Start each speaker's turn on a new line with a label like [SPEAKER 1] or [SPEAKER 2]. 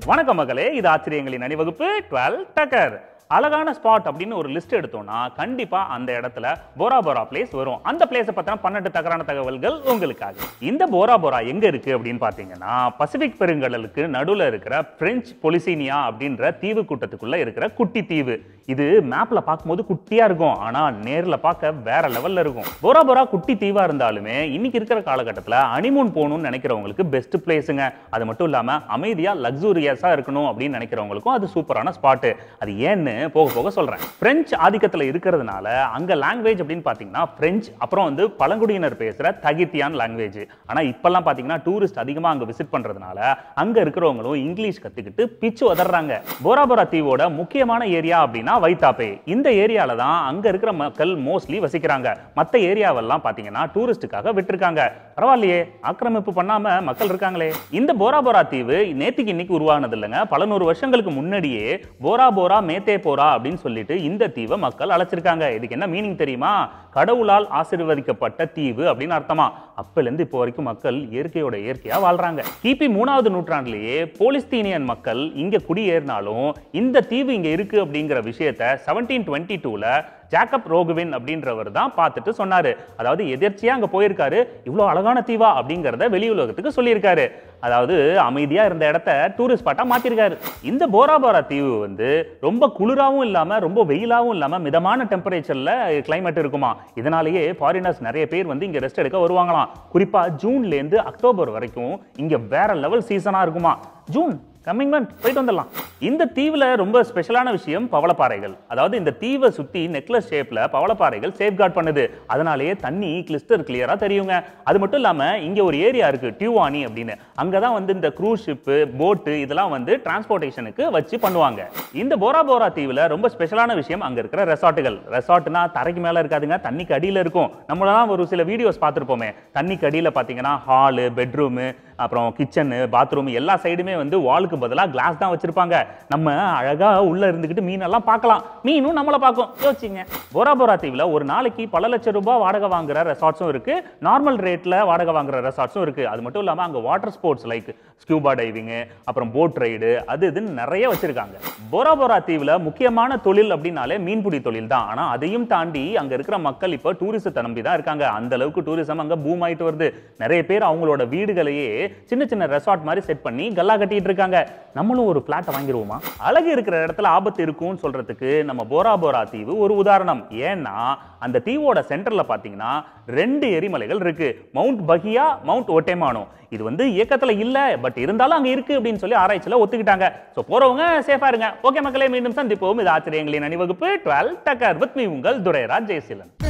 [SPEAKER 1] வணக்கம் மகளே இது ஆச்சரியங்களின் அணிவகுப்பு டுவெல் டக்கர் அழகான ஸ்பாட் அப்படின்னு ஒரு லிஸ்ட் எடுத்தோம்னா கண்டிப்பா அந்த இடத்துல போரா போரா பிளேஸ் வரும் அந்த பிளேஸை பத்தின பன்னெண்டு தகரான தகவல்கள் உங்களுக்காக இந்த போரா போரா எங்க இருக்கு அப்படின்னு பாத்தீங்கன்னா பசிபிக் பெருங்கடலுக்கு நடுவுல இருக்கிற பிரெஞ்சு பொலிசீனியா அப்படின்ற தீவு கூட்டத்துக்குள்ள இருக்கிற குட்டி தீவு இது மேப்ல பார்க்கும்போது குட்டியா இருக்கும் ஆனா நேர்ல பார்க்க வேற லெவல்ல இருக்கும் போரா போரா குட்டி தீவா இருந்தாலுமே இன்னைக்கு இருக்கிற காலகட்டத்துல அனிமூன் போகணும்னு நினைக்கிறவங்களுக்கு பெஸ்ட் பிளேஸுங்க அது மட்டும் இல்லாம அமைதியா லக்ஸூரியஸா இருக்கணும் அப்படின்னு நினைக்கிறவங்களுக்கும் அது சூப்பரான ஸ்பாட் அது ஏன்னு போக போக சொல்றேன் பிரெஞ்சு ஆதிக்கத்துல இருக்கிறதுனால அங்க லாங்குவேஜ் அப்படின்னு பாத்தீங்கன்னா பிரெஞ்சு அப்புறம் வந்து பழங்குடியினர் பேசுற தகித்தியான் லாங்குவேஜ் ஆனா இப்பெல்லாம் பாத்தீங்கன்னா டூரிஸ்ட் அதிகமா அங்க விசிட் பண்றதுனால அங்க இருக்கிறவங்களும் இங்கிலீஷ் கத்துக்கிட்டு பிச்சு உதறாங்க போராபோரா தீவோட முக்கியமான ஏரியா அப்படின்னா வைத்தாப்பே இந்த ஏரியால தான் அங்க இருக்கிற மக்கள் மோஸ்ட்லி வசிக்கிறாங்க மத்த ஏரியாவெல்லாம் பாத்தீங்கன்னா டூரிஸ்டுக்காக விட்டுருக்காங்க பரவாயில்லையே ஆக்கிரமிப்பு பண்ணாம மக்கள் இருக்காங்களே இந்த போரா போரா தீவு நேத்திக்கு இன்னைக்கு உருவானது இல்லைங்க பல நூறு வருஷங்களுக்கு முன்னாடியே போரா போரா மேத்தே போரா அப்படின்னு சொல்லிட்டு இந்த தீவை மக்கள் அழைச்சிருக்காங்க இதுக்கு என்ன மீனிங் தெரியுமா கடவுளால் ஆசீர்வதிக்கப்பட்ட தீவு அப்படின்னு அர்த்தமா அப்பல இருந்து இப்போ வரைக்கும் மக்கள் இயற்கையோட இயற்கையா வாழ்றாங்க கிபி மூணாவது நூற்றாண்டுலயே போலிஸ்தீனியன் மக்கள் இங்க குடியேறினாலும் இந்த தீவு இங்க இருக்கு அப்படிங்கிற விஷயத்த செவன்டீன் டுவெண்ட்டி டூல ஜாக்கப் ரோகுவின் அப்படின்றவர் தான் பார்த்துட்டு சொன்னாரு அதாவது எதிர்ச்சியா அங்க போயிருக்காரு இவ்வளவு அழகான தீவா அப்படிங்கறத வெளி உலகத்துக்கு சொல்லியிருக்காரு அதாவது அமைதியா இருந்த இடத்த டூரிஸ்ட் ஸ்பாட்டா மாத்திருக்காரு இந்த போரா போரா தீவு வந்து ரொம்ப குளிராவும் இல்லாம ரொம்ப வெயிலாவும் இல்லாம மிதமான டெம்பரேச்சர்ல கிளைமேட் இருக்குமா இதனாலேயே ஃபாரினர்ஸ் நிறைய பேர் வந்து இங்க ரெஸ்ட் எடுக்க வருவாங்களாம் குறிப்பா ஜூன்ல இருந்து அக்டோபர் வரைக்கும் இங்க வேற லெவல் சீசனா இருக்குமா ஜூன் கம்மிங் மந்த் போயிட்டு வந்துடலாம் இந்த தீவுல ரொம்ப ஸ்பெஷலான விஷயம் பவளப்பாறைகள் அதாவது இந்த தீவை சுத்தி நெக்லஸ் ஷேப்ல பவளப்பாறைகள் சேஃப்கார்ட் பண்ணுது அதனாலேயே தண்ணி கிளிஸ்டர் கிளியரா தெரியுங்க அது மட்டும் இல்லாம இங்க ஒரு ஏரியா இருக்கு டியூவானி அப்படின்னு அங்கதான் வந்து இந்த க்ரூஸ் ஷிப்பு போட்டு இதெல்லாம் வந்து டிரான்ஸ்போர்ட்டேஷனுக்கு வச்சு பண்ணுவாங்க இந்த போரா போரா தீவுல ரொம்ப ஸ்பெஷலான விஷயம் அங்க இருக்கிற ரெசார்ட்டுகள் ரெசார்ட்னா தரைக்கு மேல இருக்காதுங்க தண்ணிக்கு அடியில இருக்கும் நம்மளாம் ஒரு சில வீடியோஸ் பார்த்துருப்போமே தண்ணிக்கு அடியில பாத்தீங்கன்னா ஹாலு பெட்ரூமு அப்புறம் கிச்சனு பாத்ரூம் எல்லா சைடுமே வந்து வாலுக்கு பதிலாக கிளாஸ் தான் வச்சிருப்பாங்க நம்ம அழகா உள்ள இருந்துக்கிட்டு மீனெல்லாம் பார்க்கலாம் மீனும் நம்மளை பார்க்கும் யோசிச்சிங்க போரா போரா தீவுல ஒரு நாளைக்கு பல லட்சம் ரூபாய் வாடகை வாங்குற ரெசார்ட்ஸும் இருக்கு நார்மல் ரேட்ல வாடகை வாங்குற ரெசார்ட்ஸும் இருக்கு அது மட்டும் இல்லாம அங்க water sports like scuba diving அப்புறம் போட் ரைடு அது இதுன்னு நிறைய வச்சிருக்காங்க போரா போரா தீவுல முக்கியமான தொழில் அப்படின்னாலே மீன்பிடி தொழில் தான் ஆனா அதையும் தாண்டி அங்க இருக்கிற மக்கள் இப்போ டூரிசத்தை நம்பி தான் இருக்காங்க அந்த அளவுக்கு டூரிசம் அங்க பூம் ஆயிட்டு வருது நிறைய பேர் அவங்களோட வீடுகளையே சின்ன சின்ன ரெசார்ட் மாதிரி செட் பண்ணி கல்லா கட்டிட்டு இருக்காங்க நம்மளும் ஒரு பிளாட்டை வாங்கிடுவோமா அழகு இருக்கிற இடத்துல ஆபத்து இருக்கும்னு சொல்றதுக்கு நம்ம போரா போரா தீவு ஒரு உதாரணம் ஏன்னா அந்த தீவோட சென்டர்ல பாத்தீங்கன்னா ரெண்டு எரிமலைகள் இருக்கு மவுண்ட் பகியா மவுண்ட் ஒட்டேமானோ இது வந்து இயக்கத்துல இல்ல பட் இருந்தாலும் அங்க இருக்கு அப்படின்னு சொல்லி ஆராய்ச்சியில ஒத்துக்கிட்டாங்க சோ போறவங்க சேஃபா இருங்க ஓகே மக்களே மீண்டும் சந்திப்போம் இது ஆச்சரியங்களின் அணிவகுப்பு டுவெல் டக்கர் வித் மீ உங்கள் துரைராஜ் ஜெயசீலன்